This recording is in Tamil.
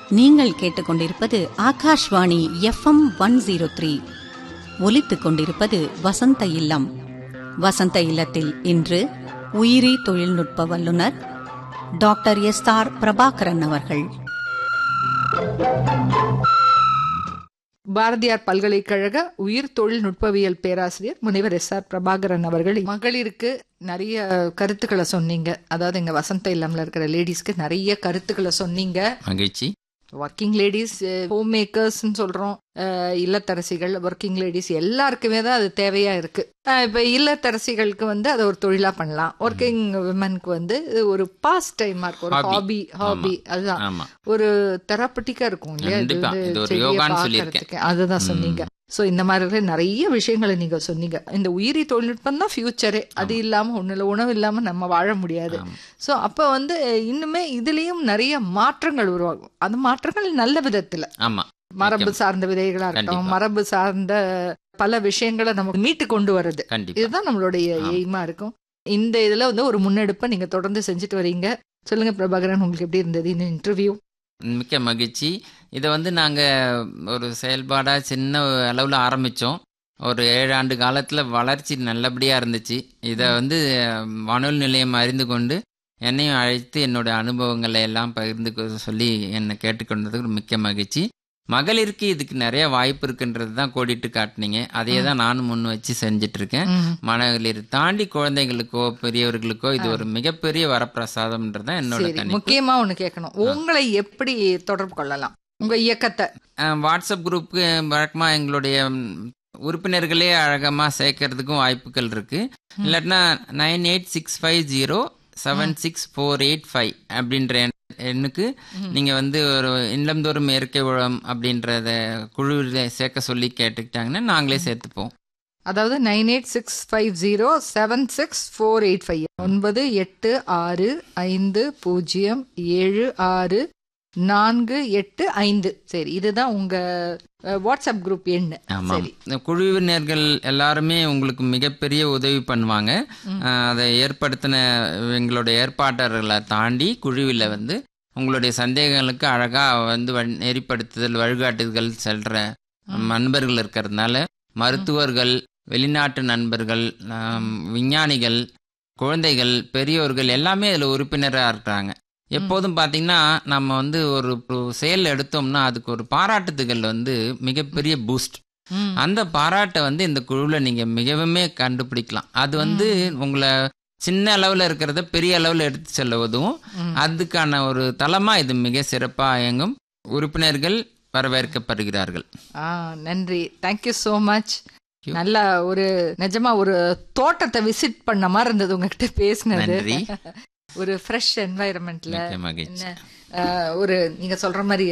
நீங்கள் கேட்டுக்கொண்டிருப்பது Akashvani FM one zero three ஒலித்துக் கொண்டிருப்பது வசந்த இல்லம் வசந்த இல்லத்தில் இன்று உயிரி தொழில்நுட்ப வல்லுநர் டாக்டர் எஸ் ஆர் பிரபாகரன் அவர்கள் பாரதியார் பல்கலைக்கழக உயிர் தொழில்நுட்பவியல் பேராசிரியர் முனைவர் எஸ் ஆர் பிரபாகரன் அவர்கள் மகளிருக்கு நிறைய கருத்துக்களை சொன்னீங்க அதாவது எங்க வசந்த இல்லம்ல இருக்கிற லேடிஸ்க்கு நிறைய கருத்துக்களை சொன்னீங்க மகிழ்ச்சி ஒர்க்கிங் லேடிஸ் ஹோம் மேக்கர்ஸ்னு சொல்றோம் அஹ், இல்லத்தரசிகள் ஒர்க்கிங் லேடிஸ் எல்லாருக்குமே தான் அது தேவையா இருக்கு அஹ், இப்ப இல்லத்தரசிகளுக்கு வந்து அதை ஒரு தொழிலா பண்ணலாம் ஒர்க்கிங் விமனுக்கு வந்து இது ஒரு பாஸ் டைமா இருக்கும் ஒரு Hobby. ஹாபி ஹாபி அதுதான் ஆமா ஒரு தெரப்பட்டிக்கா இருக்கும் இல்லையா இது கண்டிப்பா. வந்து இது ஒரு செடியை யோகான்னு சொல்லியிருக்கேன். பார்க்கறதுக்கு. அதுதான் சொன்னீங்க சோ இந்த மாதிரி நிறைய விஷயங்களை நீங்க சொன்னீங்க இந்த உயிரி தொழில்நுட்பம் தான் ஃபியூச்சரே அது இல்லாம ஒண்ணு இல்ல உணவு இல்லாம நம்ம வாழ முடியாது சோ அப்ப வந்து இன்னுமே இதுலயும் நிறைய மாற்றங்கள் உருவாகும் அந்த மாற்றங்கள் நல்ல விதத்துல ஆமா மரபு சார்ந்த விதைகளா இருக்கட்டும் கண்டிப்பா. மரபு சார்ந்த பல விஷயங்களை நமக்கு மீட்டு கொண்டு வருது கண்டிப்பா இதுதான் நம்மளுடைய ஆமா. எய்மா இருக்கும் இந்த இதுல வந்து ஒரு முன்னெடுப்பை நீங்க தொடர்ந்து செஞ்சுட்டு வரீங்க சொல்லுங்க பிரபாகரன் உங்களுக்கு எப்படி இருந்தது இந்த இன்டர்வியூ மிக்க மகிழ்ச்சி இதை வந்து நாங்கள் ஒரு செயல்பாடாக சின்ன அளவில் ஆரம்பித்தோம் ஒரு ஏழு ஆண்டு காலத்தில் வளர்ச்சி நல்லபடியாக இருந்துச்சு இதை வந்து அஹ், வானொலி நிலையம் அறிந்து கொண்டு என்னையும் அழைத்து என்னோட அனுபவங்களை எல்லாம் பகிர்ந்து கொ- சொல்லி என்னை கேட்டுக்கொண்டதுக்கு மிக்க மகிழ்ச்சி மகளிருக்கு இதுக்கு நிறைய வாய்ப்பு இருக்குன்றது தான் கோடிட்டு காட்டுனீங்க அதையே தான் நானும் முன் வச்சு செஞ்சுட்டு இருக்கேன் மகளிர் தாண்டி குழந்தைகளுக்கோ பெரியவர்களுக்கோ இது ஒரு மிகப்பெரிய வரப்பிரசாதம்ன்றது தான் என்னோட சரி கணிப்பு முக்கியமா ஒண்ணு கேட்கணும் உங்களை எப்படி தொடர்பு கொள்ளலாம் உங்க இயக்கத்தை அஹ் வாட்ஸ்அப் குரூப்புக்கு வழக்கமாக எங்களுடைய ம், உறுப்பினர்களே அழகமாக சேர்க்கறதுக்கும் வாய்ப்புகள் இருக்கு இல்லாட்டினா nine eight six five zero seven six four eight five அப்படின்ற எண்- எண்ணுக்கு நீங்கள் வந்து ஒரு இல்லந்தோறும் இயற்கை உழம் அப்படின்றத குழுவில் சேர்க்க சொல்லி கேட்டுக்கிட்டாங்கன்னா நாங்களே சேர்த்துப்போம் அதாவது nine eight six five zero seven six four eight five ஒன்பது எட்டு ஆறு ஐந்து பூஜ்ஜியம் ஏழு ஆறு நான்கு எட்டு ஐந்து சரி இதுதான் உங்க அஹ், வாட்ஸ்அப் குரூப் எண்ணு ஆமாம் சரி இந்த குழுவினர்கள் எல்லாருமே உங்களுக்கு மிகப்பெரிய உதவி பண்ணுவாங்க அஹ் அதை ஏற்படுத்தின எங்களோட ஏற்பாட்டர்களை தாண்டி குழுவில் வந்து உங்களுடைய சந்தேகங்களுக்கு அழகாக வந்து வழி- நெறிப்படுத்துதல் வழிகாட்டுதல் செல்ற நண்பர்கள் இருக்கிறதுனால மருத்துவர்கள் வெளிநாட்டு நண்பர்கள் ஆம், விஞ்ஞானிகள் குழந்தைகள் பெரியோர்கள் எல்லாமே இதில் உறுப்பினராக இருக்கிறாங்க எப்போதும் பார்த்தீங்கன்னா நம்ம வந்து ஒரு ஒரு செயல் எடுத்தோம்னா அதுக்கு ஒரு பாராட்டுதுகள் வந்து மிகப்பெரிய பூஸ்ட் ம். அந்த பாராட்டை வந்து இந்த குழுவில் நீங்கள் மிகவுமே கண்டுபிடிக்கலாம் அது வந்து உங்களை சின்ன அளவில் இருக்கிறத பெரிய அளவில் எடுத்து செல்ல உதவும் ம். அதுக்கான ஒரு தளமாக இது மிக சிறப்பாக இயங்கும் உறுப்பினர்கள் வரவேற்கப்படுகிறார்கள் ஆ நன்றி தேங்க்யூ ஸோ மச் you. நல்ல ஒரு நிஜமா ஒரு தோட்டத்தை விசிட் பண்ண மாதிரி இருந்தது உங்ககிட்ட பேசினது நன்றி ஒரு ஃப்ரெஷ் என்வாயரன்மெண்ட்ல மிக்க மகிழ்ச்சி என்ன அஹ், ஒரு நீங்க சொல்ற மாதிரி